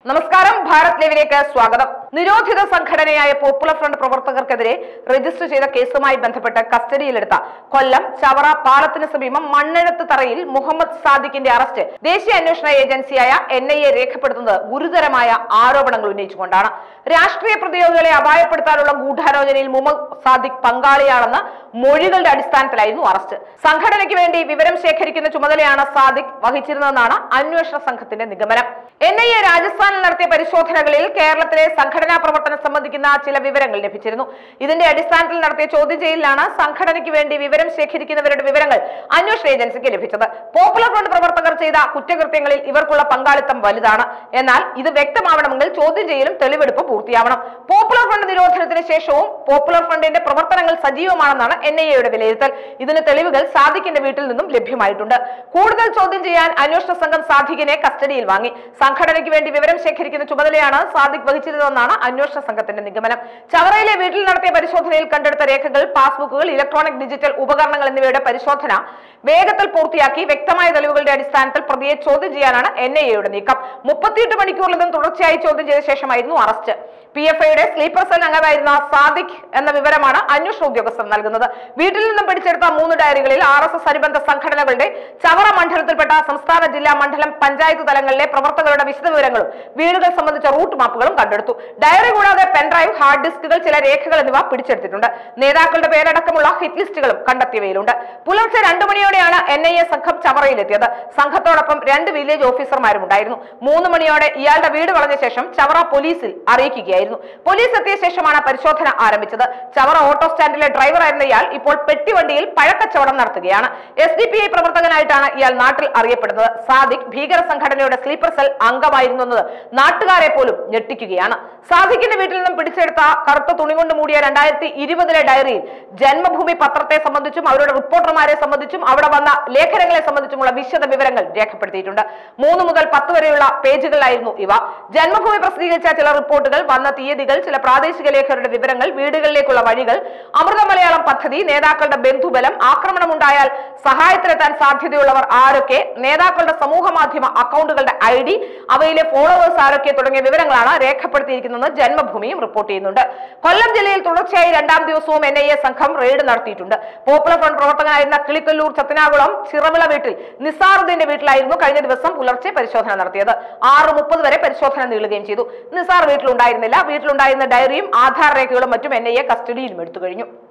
നമസ്കാരം ഭാരത് ലൈവിലേക്ക് സ്വാഗതം നിരോധിത സംഘടനയായ പോപ്പുലർ ഫ്രണ്ട് പ്രവർത്തകർക്കെതിരെ രജിസ്റ്റർ ചെയ്ത കേസുമായി ബന്ധപ്പെട്ട് കസ്റ്റഡിയിലെടുത്ത കൊല്ലം ചവറ പാലത്തിന് സമീപം മണ്ണെഴുത്ത് തറയിൽ മുഹമ്മദ് സാദിഖിന്റെ അറസ്റ്റ് ദേശീയ അന്വേഷണ ഏജൻസിയായ എൻ ഐ എ രേഖപ്പെടുത്തുന്നത് ഗുരുതരമായ ആരോപണങ്ങൾ ഉന്നയിച്ചുകൊണ്ടാണ് രാഷ്ട്രീയ പ്രതിയോഗികളെ അപായപ്പെടുത്താനുള്ള ഗൂഢാലോചനയിൽ മുഹമ്മദ് സാദിഖ് പങ്കാളിയാണെന്ന് മൊഴികളുടെ അടിസ്ഥാനത്തിലായിരുന്നു അറസ്റ്റ് സംഘടനയ്ക്ക് വേണ്ടി വിവരം ശേഖരിക്കുന്ന ചുമതലയാണ് സാദിഖ് വഹിച്ചിരുന്നതെന്നാണ് അന്വേഷണ സംഘത്തിന്റെ നിഗമനം എൻ ഐ എ രാജസ്ഥാനിൽ നടത്തിയ പരിശോധനകളിൽ കേരളത്തിലെ സംഘടനാ പ്രവർത്തനം സംബന്ധിക്കുന്ന ചില വിവരങ്ങൾ ലഭിച്ചിരുന്നു ഇതിന്റെ അടിസ്ഥാനത്തിൽ നടത്തിയ ചോദ്യം ചെയ്യലിലാണ് സംഘടനയ്ക്ക് വേണ്ടി വിവരം ശേഖരിക്കുന്നവരുടെ വിവരങ്ങൾ അന്വേഷണ ഏജൻസിക്ക് ലഭിച്ചത് പോപ്പുലർ ഫ്രണ്ട് പ്രവർത്തകർ ചെയ്ത കുറ്റകൃത്യങ്ങളിൽ ഇവർക്കുള്ള പങ്കാളിത്തം വലുതാണ് എന്നാൽ ഇത് വ്യക്തമാവണമെങ്കിൽ ചോദ്യം ചെയ്യലും തെളിവെടുപ്പും പൂർത്തിയാവണം പോപ്പുലർ ഫ്രണ്ട് നിരോധനത്തിന് ശേഷവും പോപ്പുലർ ഫ്രണ്ടിന്റെ പ്രവർത്തനങ്ങൾ സജീവമാണെന്നാണ് എൻ ഐ എയുടെ വിലയിരുത്തൽ ഇതിന് തെളിവുകൾ സാദിഖിന്റെ വീട്ടിൽ നിന്നും ലഭ്യമായിട്ടുണ്ട് കൂടുതൽ ചോദ്യം ചെയ്യാൻ അന്വേഷണ സംഘം സാദിഖിനെ കസ്റ്റഡിയിൽ വാങ്ങി സംഘടനയ്ക്ക് വേണ്ടി വിവരം ശേഖരിക്കുന്ന ചുമതലയാണ് സാദിഖ് വഹിച്ചിരുന്നതെന്നാണ് അന്വേഷണ സംഘത്തിന്റെ നിഗമനം ചവറയിലെ വീട്ടിൽ നടത്തിയ പരിശോധനയിൽ കണ്ടെടുത്ത രേഖകൾ പാസ്ബുക്കുകൾ ഇലക്ട്രോണിക് ഡിജിറ്റൽ ഉപകരണങ്ങൾ എന്നിവയുടെ പരിശോധന വേഗത്തിൽ പൂർത്തിയാക്കി വ്യക്തമായ തെളിവുകളുടെ അടിസ്ഥാനത്തിൽ പ്രതിയെ ചോദ്യം ചെയ്യാനാണ് എൻ ഐ എയുടെ നീക്കം മുപ്പത്തിയെട്ട് മണിക്കൂറിലും തുടർച്ചയായി ചോദ്യം ചെയ്ത ശേഷമായിരുന്നു അറസ്റ്റ് പി എഫ് ഐയുടെ സ്ലീപ്പർ സെൽ അംഗമായിരുന്ന സാദിഖ് എന്ന വിവരമാണ് അന്വേഷണ ഉദ്യോഗസ്ഥർ നൽകുന്നത് വീട്ടിൽ നിന്നും പിടിച്ചെടുത്ത മൂന്ന് ഡയറികളിൽ ആർ എസ് എസ് അനുബന്ധ സംഘടനകളുടെ ചവറ മണ്ഡലത്തിൽപ്പെട്ട സംസ്ഥാന ജില്ലാ മണ്ഡലം പഞ്ചായത്ത് തലങ്ങളിലെ പ്രവർത്തകരുടെ വിശദവിവരങ്ങളും വീടുകൾ സംബന്ധിച്ച റൂട്ട് മാപ്പുകളും കണ്ടെടുത്തു ഡയറി കൂടാതെ പെൻഡ്രൈവ് ഹാർഡ് ഡിസ്കുകൾ ചില രേഖകൾ എന്നിവ പിടിച്ചെടുത്തിട്ടുണ്ട് നേതാക്കളുടെ പേരടക്കമുള്ള ഹിറ്റ് ലിസ്റ്റുകളും കണ്ടെത്തിയവയിലുണ്ട് പുലർച്ചെ രണ്ടു മണിയോടെയാണ് എൻ ഐ എ സംഘം ചവറയിലെത്തിയത് സംഘത്തോടൊപ്പം രണ്ട് വില്ലേജ് ഓഫീസർമാരും ഉണ്ടായിരുന്നു മൂന്ന് മണിയോടെ ഇയാളുടെ വീട് വളഞ്ഞ ശേഷം ചവറ പോലീസിൽ അറിയിക്കുകയായിരുന്നു പോലീസ് എത്തിയ ശേഷമാണ് പരിശോധന ആരംഭിച്ചത് ചവറ ഓട്ടോ സ്റ്റാൻഡിലെ ഡ്രൈവറായിരുന്ന ഇയാൾ ഇപ്പോൾ പെട്ടിവണ്ടിയിൽ പഴക്കച്ചവടം നടത്തുകയാണ് എസ് ഡി പി ഐ പ്രവർത്തകനായിട്ടാണ് ഇയാൾ നാട്ടിൽ അറിയപ്പെടുന്നത് സാദിഖ് ഭീകര സംഘടനയുടെ സ്ലീപ്പർ സെൽ അംഗമായിരുന്നു എന്നത് നാട്ടുകാരെ പോലും ഞെട്ടിക്കുകയാണ് സാദിഖിന്റെ വീട്ടിൽ നിന്നും പിടിച്ചെടുത്ത കറുത്ത തുണി കൊണ്ട് മൂടിയ രണ്ടായിരത്തി ഇരുപതിലെ ഡയറിയിൽ ജന്മഭൂമി പത്രത്തെ സംബന്ധിച്ചും അവരുടെ റിപ്പോർട്ടർമാരെ സംബന്ധിച്ചും അവിടെ വന്ന ലേഖനങ്ങളെ സംബന്ധിച്ചുമുള്ള വിശദ വിവരങ്ങൾ രേഖപ്പെടുത്തിയിട്ടുണ്ട് മൂന്ന് മുതൽ പത്ത് വരെയുള്ള പേജുകളിലായിരുന്നു ഇവ ജന്മഭൂമി പ്രസിദ്ധീകരിച്ച ചില റിപ്പോർട്ടുകൾ വന്ന തീയതികൾ ചില പ്രാദേശിക ലേഖകരുടെ വിവരങ്ങൾ വീടുകളിലേക്കുള്ള വഴികൾ അമൃത മലയാളം പദ്ധതി നേതാക്കളുടെ ബന്ധുബലം ആക്രമണമുണ്ടായാൽ സഹായത്തിനെത്താൻ സാധ്യതയുള്ളവർ ആരൊക്കെ നേതാക്കളുടെ സമൂഹ മാധ്യമ അക്കൗണ്ടുകളുടെ ഐ ഡി അവയിലെ ഫോളോവേഴ്സ് ആരൊക്കെ തുടങ്ങിയ വിവരങ്ങളാണ് രേഖപ്പെടുത്തിയിരിക്കുന്നതെന്ന് ജന്മഭൂമിയും റിപ്പോർട്ട് ചെയ്യുന്നുണ്ട് കൊല്ലം ജില്ലയിൽ തുടർച്ചയായി രണ്ടാം ദിവസവും എൻ ഐ എ സംഘം റെയ്ഡ് നടത്തിയിട്ടുണ്ട് പോപ്പുലർ ഫ്രണ്ട് പ്രവർത്തകനായിരുന്ന കിളിക്കല്ലൂർ ചത്തനാകുളം ചിറവിള വീട്ടിൽ നിസാറുദ്ദീന്റെ വീട്ടിലായിരുന്നു കഴിഞ്ഞ ദിവസം പുലർച്ചെ പരിശോധന നടത്തിയത് ആറ് മുപ്പത് വരെ പരിശോധന നീളുകയും ചെയ്തു നിസാർ വീട്ടിലുണ്ടായിരുന്നില്ല വീട്ടിലുണ്ടായിരുന്ന ഡയറിയും ആധാർ രേഖകളും മറ്റും എൻ ഐ എ കസ്റ്റഡിയിലും എടുത്തു കഴിഞ്ഞു